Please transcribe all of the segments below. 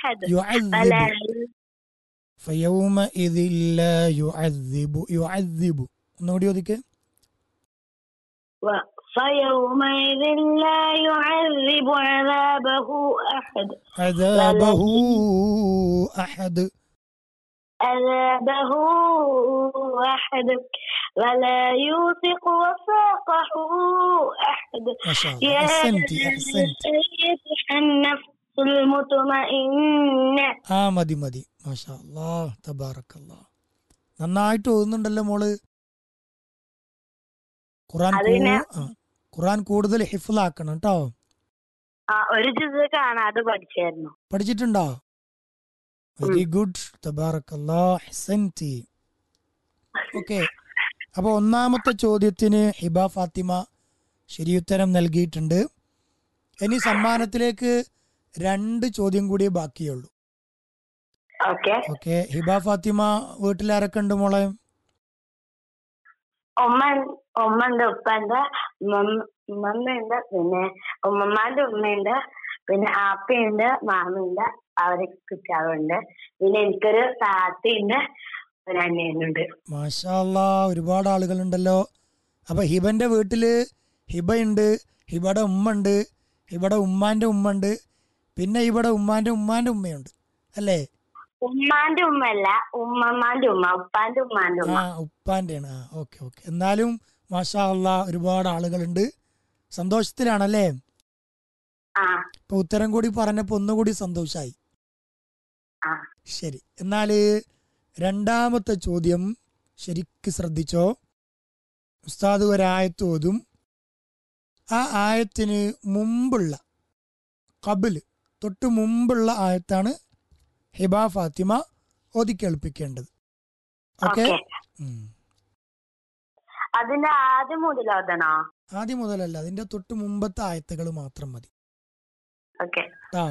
أحد يعذب فلا فيومئذ لا يعذب يعذب ഒന്നുകൂടി ഒതുക്കെ و- فيومئذ لا يعذب عذابه أحد عذابه أحد عذابه أحد ولا يوثق وثاقه أحد ما شاء الله يا أحسنتي أحسنت أيتها النفس المطمئنة ആ മതി മതി മാഷാ അല്ലാ തബാറക്കല്ലാ നന്നായിട്ട് ഓതുന്നുണ്ടല്ലോ മോള് ഖുറാൻ അത് പിന്നെ- കൂ- ആ, ഖുറാൻ കൂടുതൽ ഹിഫിലാക്കണം കേട്ടോ ആ ഒരു ജിസ് കാണാതെ പഠിച്ചായിരുന്നു പഠിച്ചിട്ടുണ്ടോ വെരി ഗുഡ് തബാറക്കല്ലാ ഹസൻതി ഓക്കെ അപ്പൊ ഒന്നാമത്തെ ചോദ്യത്തിന് ഹിബ ഫാത്തിമ ശരിയുത്തരം നൽകിയിട്ടുണ്ട് ഇനി സമ്മാനത്തിലേക്ക് രണ്ട് ചോദ്യം കൂടിയേ ബാക്കിയുള്ളൂ ഓക്കെ ഓക്കെ ഹിബ ഫാത്തിമ വീട്ടിലാരൊക്കെ ഉണ്ട് മോളെ ഉമ്മ ഉമ്മണ്ട് ഉപ്പണ്ട് ഉമ്മ- ഉമ്മമ്മയുണ്ട് പിന്നെ ഉമ്മമാന്റെ ഉമ്മയുണ്ട് പിന്നെ ആപ്പയുണ്ട് മാമയുണ്ട് അവരെ കുറ്റാവുണ്ട് പിന്നെ എനിക്കൊരു താത്തയുണ്ട് ഒരു അനിയനുണ്ട് മാഷാല്ലാ ഒരുപാട് ആളുകളുണ്ടല്ലോ അപ്പൊ ഹിബന്റെ വീട്ടില് ഹിബ ഉണ്ട് ഹിബയുടെ ഉമ്മ ഉണ്ട് ഹിബയുടെ ഉമ്മാന്റെ ഉമ്മ ഉണ്ട് പിന്നെ ഇവിടെ ഉമ്മാന്റെ ഉമ്മാന്റെ ഉമ്മയുണ്ട് അല്ലേ ഉമ്മാന്റെ ഉമ്മയല്ല ഉമ്മമാന്റെ ഉമ്മ ഉപ്പാന്റെ ഉമ്മാന്റെ ആ ഉമ്മ ഉപ്പാന്റെയാണ് ആ ഓക്കെ ഓക്കെ എന്നാലും മാഷാ അല്ലാ ഒരുപാട് ആളുകളുണ്ട് സന്തോഷത്തിലാണല്ലേ ആ ഇപ്പൊ ഉത്തരം കൂടി പറഞ്ഞപ്പോ ഒന്നുകൂടി സന്തോഷായി ആ ശരി എന്നാല് രണ്ടാമത്തെ ചോദ്യം ശരിക്ക് ശ്രദ്ധിച്ചോ ഉസ്താദ് ഒരായത്ത് ഓതും ആ ആയത്തിന് മുമ്പുള്ള കബില് തൊട്ട് മുമ്പുള്ള ആയത്താണ് ഹിബ ഫാത്തിമ ഓതി കേൾപ്പിക്കേണ്ടത് ഓക്കെ ഓക്കെ അതിന്റെ ആദ്യം മുതൽ ഓതണോ ആദ്യം മുതലല്ല അതിന്റെ തൊട്ട് മുമ്പത്തെ ആയത്തുകൾ മാത്രം മതി ഓക്കെ ആ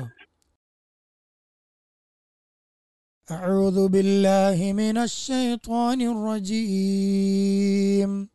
أعوذ بالله من الشيطان الرجيم